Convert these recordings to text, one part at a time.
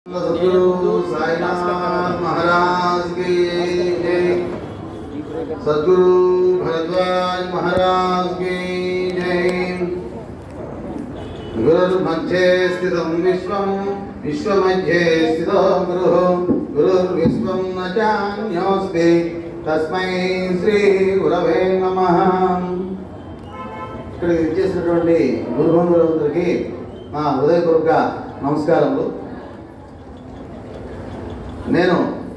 सदगुरु साईनाथ महाराज की जय सदगुरु भरद्वाज महाराज की जय गुरुर्मध्ये स्थितं विश्वं विश्वमध्ये स्थितो गुरुः गुरुर्विश्वं न चान्योऽस्ति తస్మై శ్రీ గురవే నమ ఇక్కడికి ఇచ్చేసినటువంటి గురుబంధువులందరికీ నా హృదయపూర్వక నమస్కారములు నేను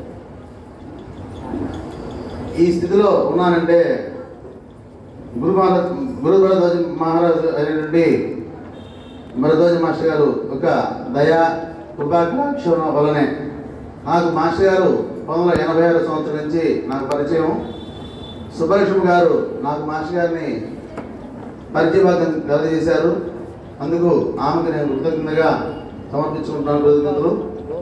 ఈ స్థితిలో ఉన్నానంటే గురు మహారాజ్ గురు భరద్వాజ మహారాజు అయినటువంటి భరద్వాజ మాస్టర్ గారు ఒక దయా కృపాక్షణ వలనే నాకు మాస్టర్ గారు పంతొమ్మిది వందల ఎనభై ఆరు సంవత్సరం నుంచి నాకు పరిచయం సుబ్బలక్ష్మి గారు నాకు మాస్టర్ గారిని పరిచయభాగం కలగజేశారు అందుకు ఆమెకు నేను కృతజ్ఞతగా సమర్పించుకుంటున్నాను కృతజ్ఞతలు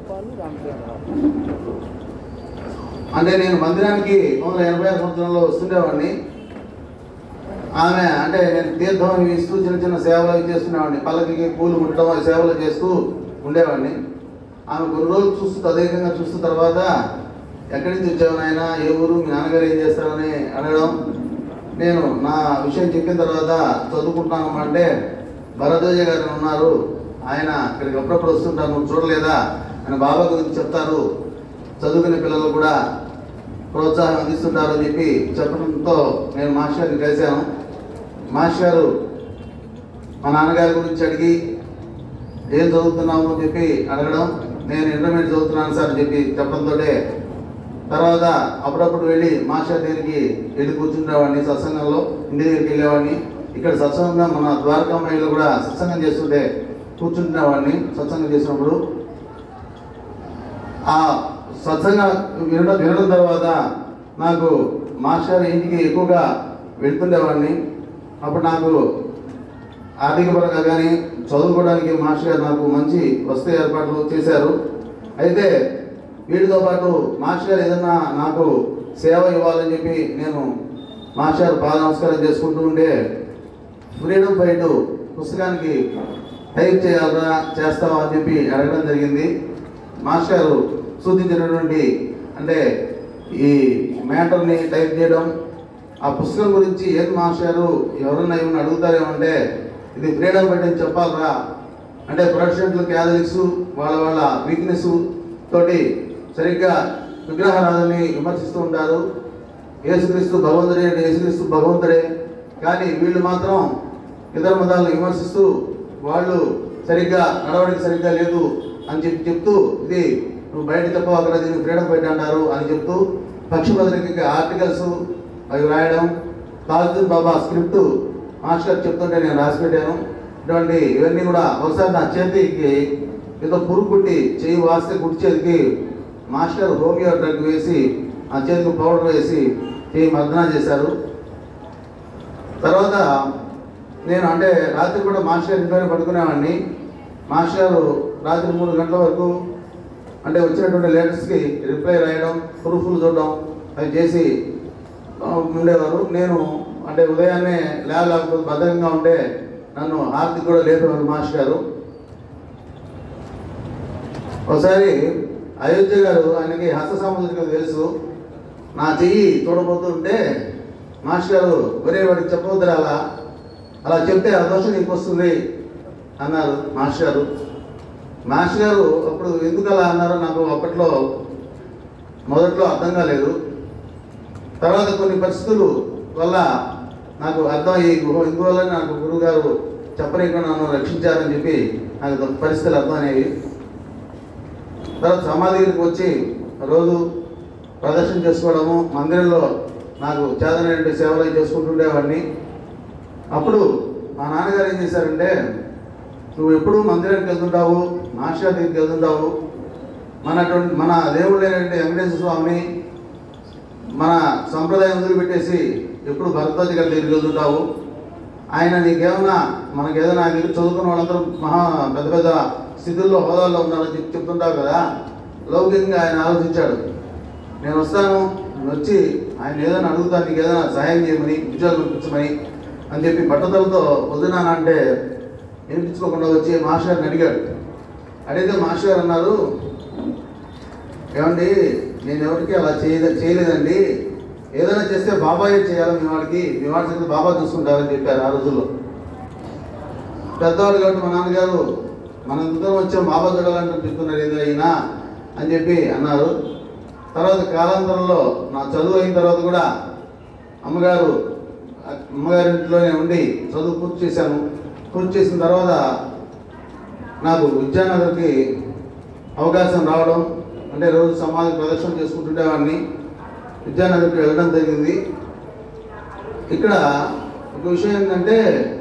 అంటే నేను మందిరానికి పంతొమ్మిది వందల ఎనభై ఆరు సంవత్సరంలో వస్తుండేవాడిని ఆమె అంటే నేను తీర్థం ఇస్తూ చిన్న చిన్న సేవలు అవి చేస్తునేవాడిని పల్లకి పూలు ముట్టడం అవి సేవలు చేస్తూ ఉండేవాడిని ఆమె కొన్ని రోజులు చూస్తూ తదేకంగా చూస్తూ తర్వాత ఎక్కడి నుంచి వచ్చావు నాయన ఏ ఊరు మీ నాన్నగారు ఏం చేస్తారని అడగడం నేను నా విషయం చెప్పిన తర్వాత చదువుకుంటున్నాను అంటే భరద్వాజ గారు ఉన్నారు ఆయన ఇక్కడికి అప్పుడప్పుడు వస్తుంటారు నువ్వు చూడలేదా ఆయన బాబా గురించి చెప్తారు చదువుకునే పిల్లలు కూడా ప్రోత్సాహం అందిస్తుంటారు అని చెప్పి చెప్పడంతో నేను మాస్టర్ గారిని కలిశాను మాస్టర్ గారు మా నాన్నగారి గురించి అడిగి ఏం చదువుతున్నాము అని చెప్పి అడగడం నేను ఇంటర్మీడియట్ చదువుతున్నాను సార్ అని చెప్పి చెప్పడంతో తర్వాత అప్పుడప్పుడు వెళ్ళి మాస్టర్ దగ్గరికి వెళ్ళి కూర్చుండేవాడిని సత్సంగంలో ఇంటి దగ్గరికి వెళ్ళేవాడిని ఇక్కడ సత్సంగం మన ద్వారకామయ్యలో కూడా సత్సంగం చేస్తుంటే కూర్చుంటునేవాడిని సత్సంగం చేసినప్పుడు ఆ సత్సంగం వినడం వినడం తర్వాత నాకు మాస్టర్ ఇంటికి ఎక్కువగా వెళ్తుండేవాడిని అప్పుడు నాకు ఆర్థిక పరంగా కానీ చదువుకోవడానికి మాస్టర్ గారు నాకు మంచి వసతి ఏర్పాట్లు చేశారు అయితే వీటితో పాటు మాస్టర్ గారు ఏదన్నా నాకు సేవ ఇవ్వాలని చెప్పి నేను మాస్టర్ గారు పాద నమస్కారం చేసుకుంటూ ఉండే ఫ్రీడమ్ ఫైట్ పుస్తకానికి టైప్ చేయాలరా చేస్తావా అని చెప్పి అడగడం జరిగింది మాస్టర్ గారు సూచించినటువంటి అంటే ఈ మ్యాటర్ని టైప్ చేయడం ఆ పుస్తకం గురించి ఏం మాస్టర్ గారు ఎవరన్నా ఏమన్నా అడుగుతారేమంటే ఇది ఫ్రీడమ్ ఫైట్ అని చెప్పాలరా అంటే ప్రొటెస్టెంట్లు క్యాథలిక్స్ వాళ్ళ వాళ్ళ వీక్నెస్ తోటి సరిగ్గా విగ్రహారాధనని విమర్శిస్తూ ఉంటారు యేసుక్రీస్తు భగవంతుడే అంటే యేసుక్రీస్తు భగవంతుడే కానీ వీళ్ళు మాత్రం ఇతర మతాలను విమర్శిస్తూ వాళ్ళు సరిగ్గా నడవడికి సరిగ్గా లేదు అని చెప్పి చెప్తూ ఇది నువ్వు బయట చెప్పవు అక్కడ దీన్ని ఫ్రీడమ్ ఫైట్ అంటారు అని చెప్తూ పక్షపత్రిక ఆర్టికల్స్ అవి రాయడం కాల్జున్ బాబా స్క్రిప్ట్ మాస్టర్ చెప్తుంటే నేను రాసి పెట్టాను ఇటువంటి ఇవన్నీ కూడా ఒకసారి నా చేతికి ఏదో పురుగు కుట్టి చేయి వాస్తే కుట్టి చేతికి మాస్టర్ హోమియో డ్రగ్ వేసి ఆ చేతికి పౌడర్ వేసి చేయి మర్దన చేశారు తర్వాత నేను అంటే రాత్రి కూడా మాస్టర్ గారి ఇంట్లోనే పడుకునేవాడిని మాస్టర్ గారు రాత్రి మూడు గంటల వరకు అంటే వచ్చినటువంటి లెటర్స్కి రిప్లై రాయడం ప్రూఫ్లు చూడడం అవి చేసి ఆ, ఉండేవారు నేను అంటే ఉదయాన్నే లేకపోతే భద్రంగా ఉంటే నన్ను హార్దిక్ కూడా లేపేవారు మాస్టర్ గారు ఒకసారి అయోధ్య గారు ఆయనకి హస్త సాముద్రికం తెలుసు నా చెయ్యి చూడబోతుంటే మాస్టర్ గారు ఒరే వాడికి చెప్పవద్దురా అలా అలా చెప్తే ఆ దోషం నీకు వస్తుంది అన్నారు మాస్టర్ గారు మాస్టర్ గారు అప్పుడు ఎందుకు అలా అన్నారో నాకు అప్పట్లో మొదట్లో అర్థం కాలేదు తర్వాత కొన్ని పరిస్థితులు వల్ల నాకు అర్థం ఈ ఇందువల్ల నాకు గురువు గారు చెప్పలేకుండా నన్ను రక్షించారని చెప్పి నాకు పరిస్థితులు అర్థమయ్యాయి తర్వాత సమాధికి వచ్చి రోజు ప్రదర్శన చేసుకోవడము మందిరంలో నాకు చేతనైన సేవలు చేసుకుంటుండేవాడిని అప్పుడు మా నాన్నగారు ఏం చేశారంటే నువ్వు ఎప్పుడు మందిరానికి వెళ్తుంటావు మాస్టర్ దగ్గరికి వెళ్తుంటావు మనటువంటి మన దేవుడైనటువంటి వెంకటేశ్వర స్వామిని మన సంప్రదాయం వదిలిపెట్టేసి ఎప్పుడు భరద్వాజ గారి దగ్గరికి వెళ్తుంటావు ఆయన నీకేమన్నా మనకి ఏదైనా ఆయన దగ్గర చదువుకున్న వాళ్ళందరూ మహా పెద్ద పెద్ద స్థితుల్లో హోదాల్లో ఉన్నారని చెప్పి చెప్తుంటావు కదా లౌకికంగా ఆయన ఆలోచించాడు నేను వస్తాను నేను వచ్చి ఆయన ఏదైనా అడుగుతాను నీకు ఏదైనా సహాయం చేయమని ఉద్యోగం ఇప్పించమని అని చెప్పి పట్టుదలతో వదినాను అంటే వినిపించుకోకుండా వచ్చి మాస్టర్ గారిని అడిగాడు అడిగితే మాస్టర్ గారు అన్నారు ఏమండి నేను ఎవరికి అలా చేయలే చేయలేదండి ఏదైనా చేస్తే బాబాయ్ చేయాలి మీ వాడికి మీ వాడి సంగతి బాబా చూసుకుంటారని చెప్పారు ఆ రోజుల్లో పెద్దవాడు కాబట్టి మా నాన్నగారు మన ఇద్దరం వచ్చాం బాబా చూడాలంటే చెప్తున్నారు ఏదో అయినా అని చెప్పి అన్నారు తర్వాత కాలాంతరంలో నా చదువు అయిన తర్వాత కూడా అమ్మగారు అమ్మగారి ఇంట్లోనే ఉండి చదువు పూర్తి చేశాను పూర్తి చేసిన తర్వాత నాకు విద్యానగర్కి అవకాశం రావడం అంటే రోజు సమాజ ప్రదర్శన చేసుకుంటుండేవాడిని విద్యానగర్కి వెళ్ళడం జరిగింది ఇక్కడ ఒక విషయం ఏంటంటే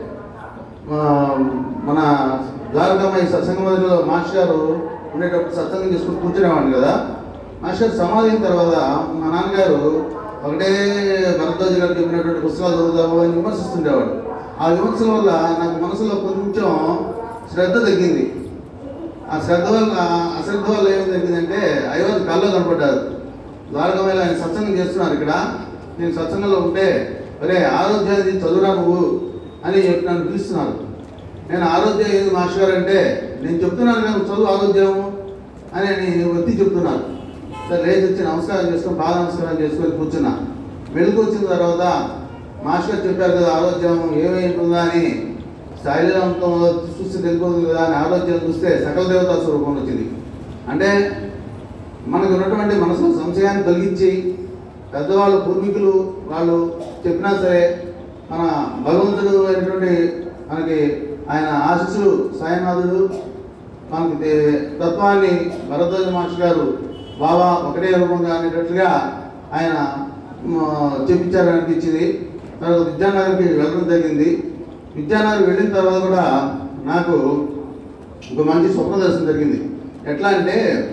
ఆ, మన ద్వారకామయ్య సత్సంగ మందిలో మాస్టర్ గారు ఉండేటప్పుడు సత్సంగం చేసుకుని కూర్చునేవాడిని కదా మాస్టర్ గారు సమాధి అయిన తర్వాత మా నాన్నగారు ఒకటే భరద్వాజ గారు చెప్పినటువంటి పుస్తకాలు చదువుతాము అని విమర్శిస్తుండేవాడు ఆ విమర్శల వల్ల నాకు మనసులో కొంచెం శ్రద్ధ తగ్గింది ఆ శ్రద్ధ వల్ల అశ్రద్ధ వల్ల ఏం జరిగిందంటే అయోధ్య కల్లో కనపడ్డారు ద్వారకమయ్య ఆయన సత్సంగం చేస్తున్నారు ఇక్కడ నేను సత్సంగంలో ఉంటే ఒరే ఆరోగ్యాన్ని చదువురా నువ్వు అని చెప్పి నన్ను పిలుస్తున్నారు నేను ఆరోగ్యం ఏది మాస్టర్ గారు అంటే నేను చెప్తున్నాను కానీ చదువు ఆరోగ్యము అని నేను ఒత్తి చెప్తున్నాను సరే లేచి వచ్చి నమస్కారం చేసుకొని పాద నమస్కారం చేసుకొని కూర్చున్నా వెలుగు వచ్చిన తర్వాత మాస్టర్ గారు చెప్పారు కదా ఆరోగ్యం ఏమైంటుందా అని శైలంతో చూస్తే తెలిపోతుంది కదా అని ఆలోచన చూస్తే సకల దేవతా స్వరూపం వచ్చింది అంటే మనకు ఉన్నటువంటి మనసులో సంశయాన్ని తొలగించి పెద్దవాళ్ళు పూర్వీకులు వాళ్ళు చెప్పినా సరే మన భగవంతుడు అయినటువంటి మనకి ఆయన ఆశీస్సులు సాయినాథుడు మనకి తే- తత్వాన్ని భరద్వాజ మాస్టర్ గారు బాబా ఒకటే రూపంగా అనేటట్లుగా ఆయన మ, చెప్పించారని అనిపించింది తర్వాత విద్యానగర్కి వెళ్ళడం జరిగింది విద్యానగర్ వెళ్ళిన తర్వాత కూడా నాకు ఒక మంచి స్వప్న దర్శనం జరిగింది ఎట్లా అంటే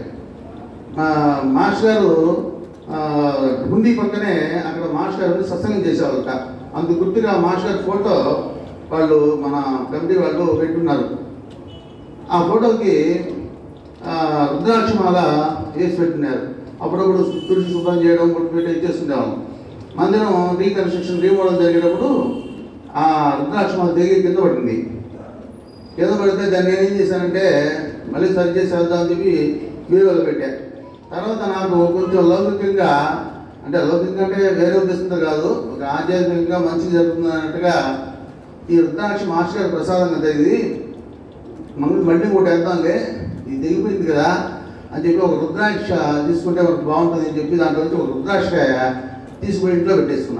ఆ, మాస్టర్ గారు ఆ, హుండీ పక్కనే అక్కడ మాస్టర్ గారు ఉండి సత్సంగం చేసేవాళ్ళట అందుకు గుర్తుగా మాస్టర్ గారి ఫోటో వాళ్ళు మన కమిటీ వాళ్ళు పెట్టున్నారు ఆ ఫోటోకి ఆ, రుద్రాక్షమాల వేసి పెట్టినారు అప్పుడప్పుడు తులసి శుభ్రం చేయడం బొట్టు పెట్టి ఇచ్చేస్తుండేవాళ్ళం మందిరం రీకన్స్ట్రక్షన్ రీమోడల్ జరిగేటప్పుడు ఆ రుద్రాక్షమాల దిగి కింద పడింది కింద పడితే దాన్ని నేను ఏం చేశానంటే మళ్ళీ సరి చేసి వెళ్దామని చెప్పి వీడియోలో పెట్టా తర్వాత నాకు కొంచెం లౌకికంగా అంటే లౌకికంగా అంటే వేరే ఉద్దేశంతో కాదు ఒక ఆధ్యాత్మికంగా మంచి జరుగుతుంది అన్నట్టుగా ఈ రుద్రాక్ష మాస్టర్ గారి ప్రసాదంగా జరిగింది మమ్మల్ని మళ్ళీ కూడా వేద్దాంలే ఇది తెగిపోయింది కదా అని చెప్పి ఒక రుద్రాక్ష తీసుకుంటే మనకు బాగుంటుంది అని చెప్పి దాంట్లో నుంచి ఒక రుద్రాక్షకాయ తీసుకుని ఇంట్లో పెట్టేసుకున్నా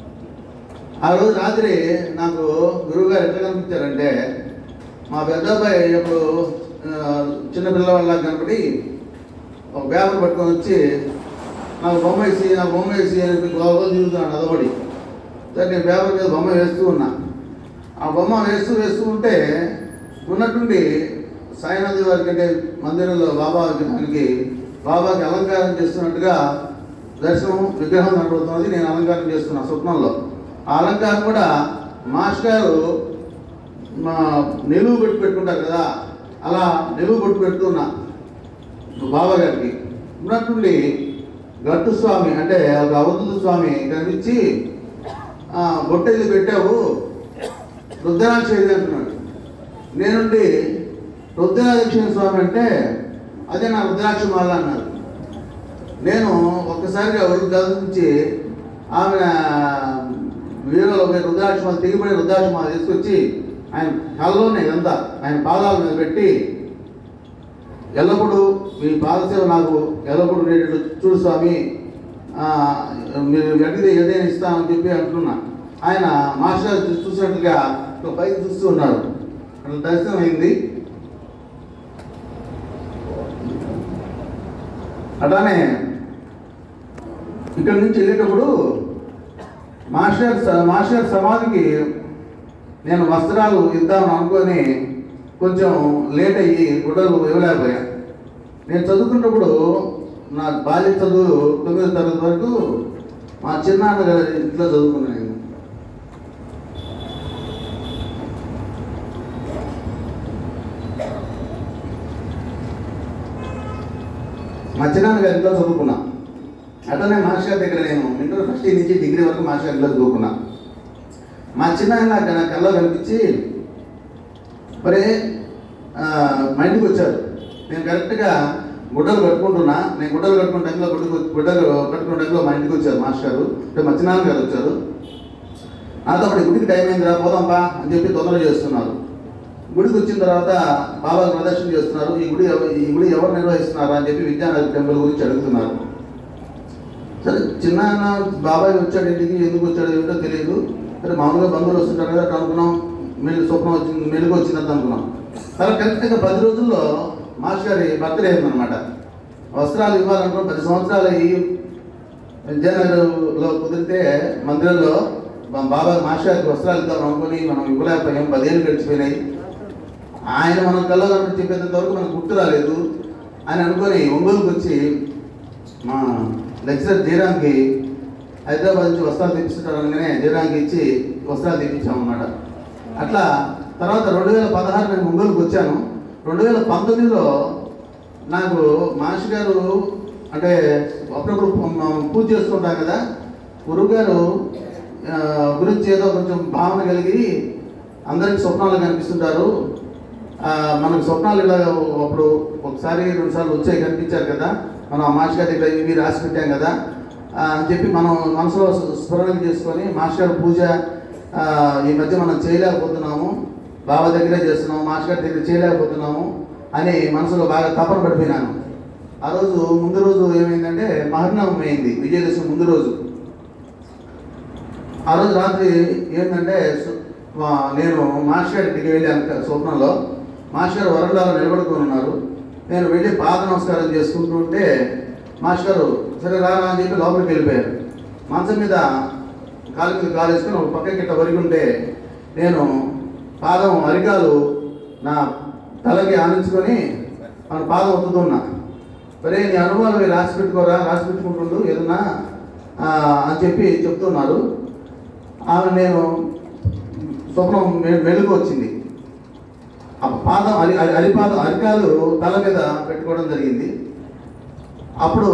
ఆ రోజు రాత్రి నాకు గురువుగారు ఎట్లా కనిపించారంటే మా పెద్ద అబ్బాయి ఇప్పుడు ఆ, చిన్న పిల్లవాళ్ళ కనపడి ఒక పేపర్ పట్టుకొని వచ్చి నాకు బొమ్మ వేసి నాకు బొమ్మ వేసి అని చెప్పి గోగోలు తిరుగుతున్నాను అదొకటి సరే నేను పేపర్ మీద బొమ్మ వేస్తూ ఉన్నా ఆ బొమ్మ వేస్తూ వేస్తూ ఉంటే ఉన్నట్టుండి సాయినాథ్ వారికి అంటే మందిరంలో బాబా విగ్రహానికి బాబాకి అలంకారం చేస్తున్నట్టుగా దర్శనం విగ్రహం కనబడుతున్నది నేను అలంకారం చేస్తున్నా స్వప్నంలో ఆ అలంకారం కూడా మాస్టర్ గారు మా నిలువు పెట్టి పెట్టుకుంటారు కదా అలా నిలువు పెట్టి పెడుతున్నా బాబా గారికి ఉన్నట్టుండి గట్టు స్వామి అంటే ఒక అవధూత స్వామి కనిపించి "ఆ, బొట్టెలు పెట్టావు రుద్రాక్ష ఏది అంటున్నాడు నేనుండి రుద్రాక్ష స్వామి అంటే అదే నా రుద్రాక్ష మాల అన్నారు నేను ఒక్కసారిగా ఒళ్ళు గమనించి ఆమె వీడియోలో పోయి రుద్రాక్ష మాల తెగిపడి రుద్రాక్ష మాల తీసుకొచ్చి ఆయన కళ్ళలోనే ఇదంతా ఆయన పాదాల మీద పెట్టి ఎల్లప్పుడూ మీ పాదసేవ నాకు ఎల్లప్పుడూ నేను చూడు స్వామి ఆ, మీరు అడిగితే ఏదైనా ఇస్తామని చెప్పి అంటున్నా ఆయన మాస్టర్ గారు చూ- చూసినట్టుగా ఇట్లా పైకి చూస్తూ ఉన్నారు అట్లా దర్శనం అయింది అట్లానే ఇక్కడ నుంచి వెళ్ళేటప్పుడు మాస్టర్ స- మాస్టర్ సమాధికి నేను వస్త్రాలు ఇద్దామని అనుకొని కొంచెం లేట్ అయ్యి గుడ్డలు ఇవ్వలేకపోయా నేను చదువుకున్నప్పుడు నా బాల్య చదువులు తొమ్మిదో తరగతి వరకు మా చిన్నాన్న గారి ఇంట్లో చదువుకున్నాను నేను మా చిన్నాన్న గారి ఇంట్లో చదువుకున్నా అట్లనే మాస్టర్ గారి దగ్గర నేను ఇంటర్ ఫస్ట్ ఇయర్ నుంచి డిగ్రీ వరకు మాస్టర్ గారి ఇంట్లో చదువుకున్నా మా చిన్నాన్న నాకు నా కల్లో కనిపించి మరి ఆ, మా ఇంటికి వచ్చారు నేను కరెక్ట్గా గుడ్డలు కట్టుకుంటున్నా నేను గుడ్డలు కట్టుకున్న టైంలో గుడ్డకు గుడ్డలు కట్టుకున్న టైంలో మా ఇంటికి వచ్చారు మాస్టర్ గారు అంటే మా చిన్నాన్న గారు వచ్చారు నాతో అప్పుడు గుడికి టైం అయిందిరా పోదాంపా అని చెప్పి తొందర చేస్తున్నారు గుడికి వచ్చిన తర్వాత బాబా ప్రదర్శన చేస్తున్నారు ఈ గుడి ఎవ- ఈ గుడి ఎవరు నిర్వహిస్తున్నారు అని చెప్పి విద్యానగర్ టెంపుల్ గురించి అడుగుతున్నారు సరే చిన్న బాబాయ్ వచ్చాడు ఇంటికి ఎందుకు వచ్చాడు ఏమిటో తెలియదు సరే మామూలుగా బంధువులు వస్తుంటారు కదా అట్లా అనుకున్నాం మెల్లి స్వప్నం వచ్చింది మెలుగు వచ్చిందంత అనుకున్నాం సరే కరెక్ట్గా పది రోజుల్లో మాస్టర్ గారి బర్త్డే అయిందనమాట వస్త్రాలు ఇవ్వాలనుకున్నాం పది సంవత్సరాలు అయ్యి విద్యానగర్లో కుదిరితే మందిరంలో మా బాబా మాస్టర్ గారికి వస్త్రాలు ఇద్దాం అనుకుని మనం ఇవ్వలేకపోయాం పదేళ్ళు గడిచిపోయినాయి ఆయన మనం కల్లో కనిపించి చెప్పేంత వరకు మనకు గుర్తు రాలేదు అని అనుకొని ఒంగోలుకి వచ్చి మా లెక్చరర్ జయరామ్కి హైదరాబాద్ నుంచి వస్త్రాలు తెప్పిస్తుంటారు అనగానే జయరామ్కి ఇచ్చి వస్త్రాలు తెప్పించామన్నమాట అట్లా తర్వాత రెండు వేల పదహారు నేను ఒంగోలుకి వచ్చాను రెండు వేల పంతొమ్మిదిలో నాకు మాషి గారు అంటే అప్పుడప్పుడు పూ- పూజ చేస్తుంటాం కదా గురువు గారు ఆ, గురించి ఏదో కొంచెం భావన కలిగి అందరికి స్వప్నాలు కనిపిస్తుంటారు ఆ, మనకు స్వప్నాలు ఇలా అప్పుడు ఒకసారి రెండు సార్లు వచ్చాయి కనిపించారు కదా మనం ఆ మాస్టర్ గారి దగ్గర ఇవి రాసి పెట్టాం కదా ఆ, అని చెప్పి మనం మనసులో స్మరణ చేసుకొని మాస్టర్ గారి పూజ ఆ, ఈ మధ్య మనం చేయలేకపోతున్నాము బాబా దగ్గరే చేస్తున్నాము మాస్టర్ గారి దగ్గర చేయలేకపోతున్నాము అని మనసులో బాగా తపన పడిపోయినాను ఆ రోజు ముందు రోజు ఏమైందంటే మహర్నవమి అయింది విజయదశమి ముందు రోజు ఆ రోజు రాత్రి ఏంటంటే సు- మా- నేను మాస్టర్ గారి ఇంటికి వెళ్ళాను క- స్వప్నంలో మాస్టర్ గారు వరండాలో నిలబడుకొని ఉన్నారు నేను వెళ్ళి పాద నమస్కారం చేసుకుంటూ ఉంటే మాస్టర్ గారు సరే రారా అని చెప్పి లోపలికి వెళ్ళిపోయారు మంచం మీద కాలు మీద కాలు వేసుకొని ఒక పక్కకి ఇట్లా వరిగి ఉంటే నేను పాదం అరికాలు నా తలకి ఆనించుకొని మన పాదం ఒత్తుతున్నా మరి నీ అనుభవాలు మీరు రాసి పెట్టుకోరా రాసి పెట్టుకుంటుండు ఏదన్నా ఆ, అని చెప్పి చెప్తున్నారు ఆమె నేను స్వప్నం మె- మెలుగు వచ్చింది ఆ పాదం అరి అరి- అరిపాదం అరికాలు తల మీద పెట్టుకోవడం జరిగింది అప్పుడు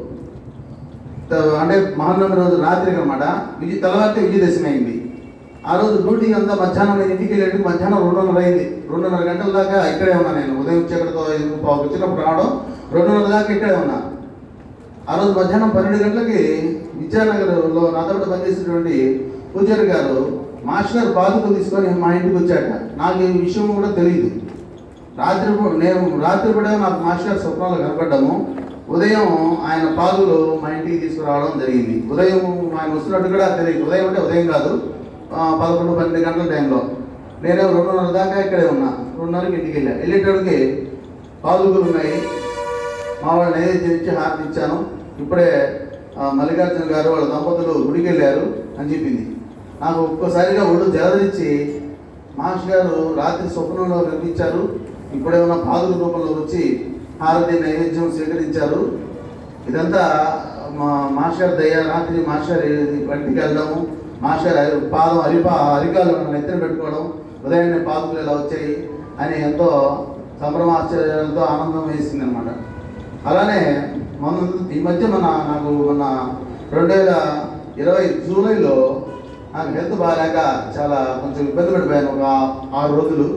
త- అంటే మహానవమి రోజు రాత్రి అనమాట విజయ తెల్లవారితే విజయదశమి అయింది ఆ రోజు డ్యూటీ అంతా మధ్యాహ్నం నేను ఇంటికి వెళ్ళేట్టు మధ్యాహ్నం రెండున్నర అయింది రెండున్నర గంటల దాకా ఇక్కడే ఉన్నా నేను ఉదయం చీకటితో ఎందుకు పావు వచ్చినప్పుడు రావడం రెండున్నర దాకా ఇక్కడే ఉన్నా ఆ రోజు మధ్యాహ్నం పన్నెండు గంటలకి విద్యానగర్లో నాతో పనిచేసినటువంటి పూజారి గారు మాస్టర్ గారు బాధకు తీసుకొని మా ఇంటికి వచ్చాక నాకు ఈ విషయం కూడా తెలియదు రాత్రి పూ- నేను రాత్రి కూడా నాకు మాస్టర్ గారి స్వప్నాలు కనపడ్డాము ఉదయం ఆయన పాదులు మా ఇంటికి తీసుకురావడం జరిగింది ఉదయం ఆయన వస్తున్నట్టు కూడా తెలియదు ఉదయం అంటే ఉదయం కాదు ఆ, పదకొండు పన్నెండు గంటల టైంలో నేనే రెండున్నర దాకా ఇక్కడే ఉన్నా రెండున్నరకి ఇంటికి వెళ్ళా వెళ్ళేటప్పటికి పాదులు ఉన్నాయి మా వాళ్ళు నైవేద్యం ఇచ్చి హారతి ఇచ్చాను ఇప్పుడే ఆ, మల్లికార్జున గారు వాళ్ళ దంపతులు గుడికి వెళ్ళారు అని చెప్పింది నాకు ఒక్కసారిగా ఒళ్ళు జలదరించి మాస్టర్ గారు రాత్రి స్వప్నంలో కనిపించారు ఇప్పుడేమన్నా పాదుల రూపంలో వచ్చి హారతి నైవేద్యం స్వీకరించారు ఇదంతా మా మాస్టర్ దయ రాత్రి మాస్టర్ వంటికి వెళ్ళడము మాస్టర్ అరి- పాదం అరిపా అరికాలు నెత్తిన పెట్టుకోవడం ఉదయాన్నే పాదులు ఇలా వచ్చాయి అని ఎంతో సంభ్రమాశ్చర్యాలతో ఆనందం వేసింది అనమాట అలానే మొన్న ఈ మధ్య మన నాకు మొన్న రెండు వేల ఇరవై జూలైలో నాకు హెల్త్ బాగాలేక చాలా కొంచెం ఇబ్బంది పడిపోయాను ఒక ఆరు రోజులు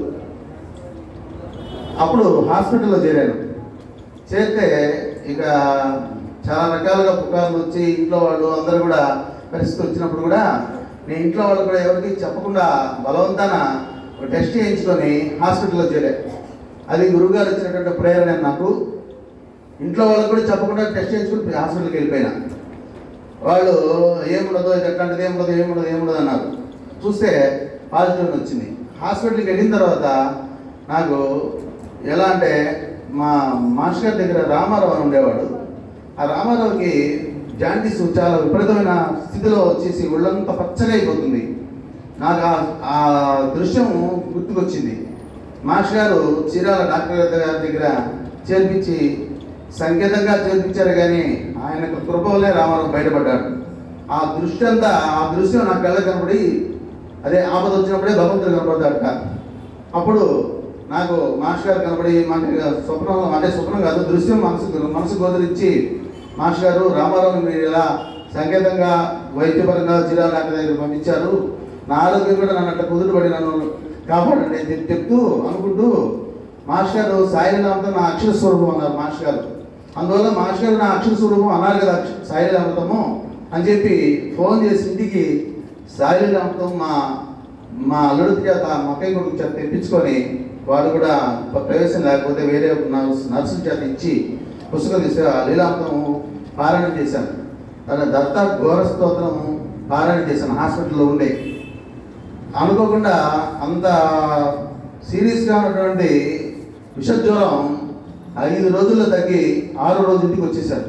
అప్పుడు హాస్పిటల్లో చేరాను చేరితే ఇక చాలా రకాలుగా పుకార్లు వచ్చి ఇంట్లో వాళ్ళు అందరూ కూడా పరిస్థితి వచ్చినప్పుడు కూడా నేను ఇంట్లో వాళ్ళు కూడా ఎవరికి చెప్పకుండా బలవంతాన ఒక టెస్ట్ చేయించుకొని హాస్పిటల్లో చేరా అది గురువుగారు ఇచ్చినటువంటి ప్రేరణ నాకు ఇంట్లో వాళ్ళకి కూడా చెప్పకుండా టెస్ట్ చేయించుకుని హాస్పిటల్కి వెళ్ళిపోయినా వాళ్ళు ఏముండదు ఇది ఎట్లాంటిది ఏముండదు ఏముండదు ఏముండదు అన్నారు చూస్తే పాజిటివ్ వచ్చింది హాస్పిటల్కి వెళ్ళిన తర్వాత నాకు ఎలా అంటే మా మాస్టర్ గారి దగ్గర రామారావు అని ఉండేవాడు ఆ రామారావుకి జాండీస్ చాలా విపరీతమైన స్థితిలో వచ్చేసి ఒళ్ళంతా పచ్చగా అయిపోతుంది నాకు ఆ- ఆ దృశ్యం గుర్తుకొచ్చింది మాస్టర్ గారు చీరాల డాక్టర్ గారి దగ్గర చేర్పించి సంకేతంగా చేర్పించారు కానీ ఆయన కృప వల్లే రామారావు బయటపడ్డాడు ఆ దృష్టి అంతా ఆ దృశ్యం నా కళ్ళ కనబడి అదే ఆపద వచ్చినప్పుడే భగవంతుడు కనపడతాడట అప్పుడు నాకు మాస్టర్ గారు కనబడి మన స్వప్నం అంటే స్వప్నం కాదు దృశ్యం మనసు మనసు గోదరించి మాస్టర్ గారు రామారావుని మీరు ఇలా సంకేతంగా వైద్యపరంగా జిల్లా డాక్టర్ దగ్గర పంపించారు నా ఆరోగ్యం కూడా నన్ను అట్లా కుదురుపడి నన్ను కాపాడండి అని చెప్పి చెప్తూ అనుకుంటూ మాస్టర్ గారు సాయినాథంతో నా అక్షర స్వరూపం అన్నారు మాస్టర్ గారు అందువల్ల మాస్టర్ గారు నా అక్షర స్వరూపం అన్నారు కదా అక్ష సాయిలు అమృతము అని చెప్పి ఫోన్ చేసి ఇంటికి సాయిలు అమృతం మా మా అల్లుడి చేత మా అక్కయ్య కొడుకు చేత తెప్పించుకొని వాడు కూడా ప- ప్రవేశం లేకపోతే వేరే నర్సు నర్సు చేత ఇచ్చి పుస్తకం తీసి ఆ లీలామృతం పారాయణ చేశాను అలా దత్త ఘోర స్తోత్రము పారాయణ చేశాను హాస్పిటల్లో ఉండే అనుకోకుండా అంత సీరియస్గా ఉన్నటువంటి విషజ్వరం ఐదు రోజుల్లో తగ్గి ఆరో రోజు ఇంటికి వచ్చేసారు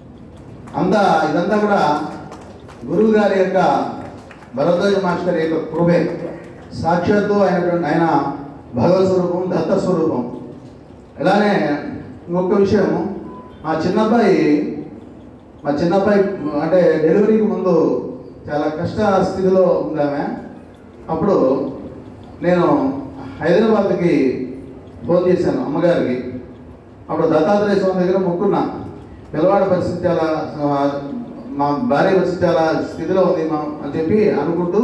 అంతా ఇదంతా కూడా గురువు గారి యొక్క భరద్వాజ మాస్టర్ యొక్క కృపే సాక్షాత్తు అయినటువంటి ఆయన భగవత్ స్వరూపం దత్త స్వరూపం ఇలానే ఇంకొక విషయం మా చిన్నబ్బాయి మా చిన్నబ్బాయి అంటే డెలివరీకి ముందు చాలా కష్ట స్థితిలో ఉంది ఆమె అప్పుడు నేను హైదరాబాద్కి ఫోన్ చేశాను అమ్మగారికి అప్పుడు దత్తాత్రేయ స్వామి దగ్గర మొక్కున్నా పిల్లవాడ పరిస్థితి చాలా ఆ, మా భార్య పరిస్థితి చాలా స్థితిలో ఉంది మా అని చెప్పి అనుకుంటూ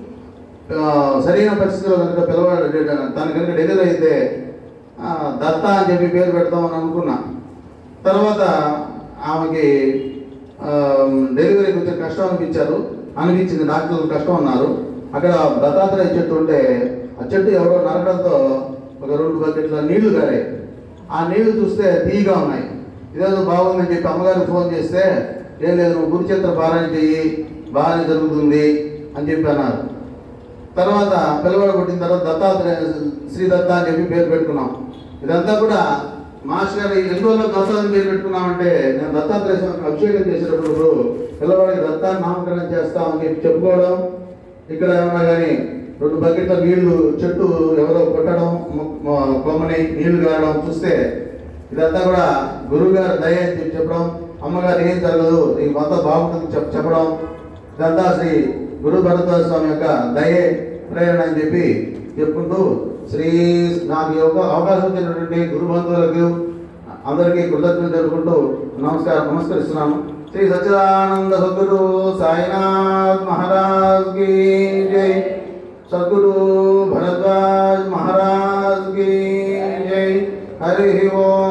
ఆ, సరైన పరిస్థితిలో కనుక పిల్లవాడు తన కనుక డెలివరీ అయితే ఆ, దత్త అని చెప్పి పేరు పెడతామని అనుకున్నా తర్వాత ఆమెకి ఆ, డెలివరీ కొంచెం కష్టం అనిపించారు అనిపించింది డాక్టర్లు కష్టం అన్నారు అక్కడ దత్తాత్రేయ చెట్టు ఉంటే ఆ చెట్టు ఎవరో నరకడంతో ఒక రెండు బకెట్ల నీళ్లు గారాయి ఆ నీళ్లు చూస్తే తీయగా ఉన్నాయి ఇదేదో బాగుందని చెప్పి అమ్మగారికి ఫోన్ చేస్తే ఏం లేదు నువ్వు గురుచరిత్ర పారాయణ చెయ్యి బాగానే జరుగుతుంది అని చెప్పి అన్నారు తర్వాత పిల్లవాడు పుట్టిన తర్వాత దత్తాత్రేయ శ్రీ దత్త అని చెప్పి పేరు పెట్టుకున్నాం ఇదంతా కూడా మాస్టర్ గారు ఎన్ని రోజుల్లో దత్త అని పేరు పెట్టుకున్నామంటే నేను దత్తాత్రేయ స్వామికి అభిషేకం చేసేటప్పుడు పిల్లవాడికి దత్తాన్ని నామకరణం చేస్తామని చెప్పి చెప్పుకోవడం ఇక్కడ ఏమన్నా కానీ రెండు బకెట్ల నీళ్లు చెట్టు ఎవరో కొట్టడం మొ- మొ- కొమ్మని నీళ్లు గారడం చూస్తే ఇదంతా కూడా గురువు గారు దయ అని చెప్పి చెప్పడం అమ్మగారు ఏం జరగదు నీకు మొత్తం బాగుంటుంది చెప్ చెప్పడం ఇదంతా శ్రీ గురు భరద్వాజ స్వామి యొక్క దయే ప్రేరణ అని చెప్పి చెప్పుకుంటూ శ్రీ నాకు ఈ యొక్క అవకాశం ఇచ్చినటువంటి గురు బంధువులకు అందరికీ కృతజ్ఞతలు తెలుపుకుంటూ నమస్కారం నమస్కరిస్తున్నాను శ్రీ సచ్చిదానంద సద్గురు సాయినాథ్ మహారాజ్ की जय सद्गुरु भरद्वाज महाराज की जय हरि ओम